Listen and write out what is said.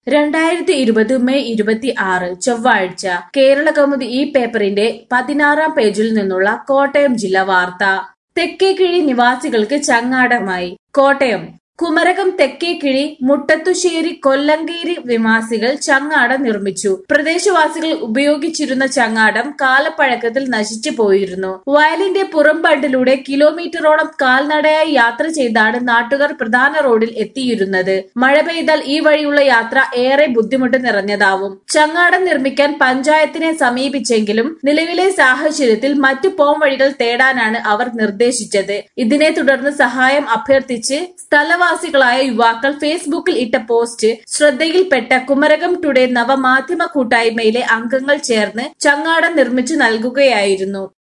രണ്ടായിരത്തി ഇരുപത് മെയ് ഇരുപത്തി ആറ് ചൊവ്വാഴ്ച കേരള കൗമുദി ഈ പേപ്പറിന്റെ പതിനാറാം പേജിൽ നിന്നുള്ള കോട്ടയം ജില്ലാ വാർത്ത തെക്കേക്കിഴി നിവാസികൾക്ക് ചങ്ങാടമായി കോട്ടയം കുമരകം തെക്കേക്കിഴി മുട്ടത്തുശ്ശേരി കൊല്ലങ്കേരി നിവാസികൾ ചങ്ങാടം നിർമ്മിച്ചു പ്രദേശവാസികൾ ഉപയോഗിച്ചിരുന്ന ചങ്ങാടം കാലപ്പഴക്കത്തിൽ നശിച്ചു പോയിരുന്നു വയലിന്റെ പുറംബണ്ടിലൂടെ കിലോമീറ്ററോളം കാൽനടയായി യാത്ര ചെയ്താണ് നാട്ടുകാർ പ്രധാന റോഡിൽ എത്തിയിരുന്നത് മഴ പെയ്താൽ ഈ വഴിയുള്ള യാത്ര ഏറെ ബുദ്ധിമുട്ട് നിറഞ്ഞതാവും ചങ്ങാടം നിർമ്മിക്കാൻ പഞ്ചായത്തിനെ സമീപിച്ചെങ്കിലും നിലവിലെ സാഹചര്യത്തിൽ മറ്റു പോംവഴികൾ തേടാനാണ് അവർ നിർദ്ദേശിച്ചത് ഇതിനെ തുടർന്ന് സഹായം അഭ്യർത്ഥിച്ച് സ്ഥലവാസികളായ യുവാക്കൾ ഫേസ്ബുക്കിൽ ഇട്ട പോസ്റ്റ് ശ്രദ്ധയിൽപ്പെട്ട കുമരകം ടുഡേ നവമാധ്യമ കൂട്ടായ്മയിലെ അംഗങ്ങൾ ചേർന്ന് ചങ്ങാടം നിർമ്മിച്ചു നൽകുകയായിരുന്നു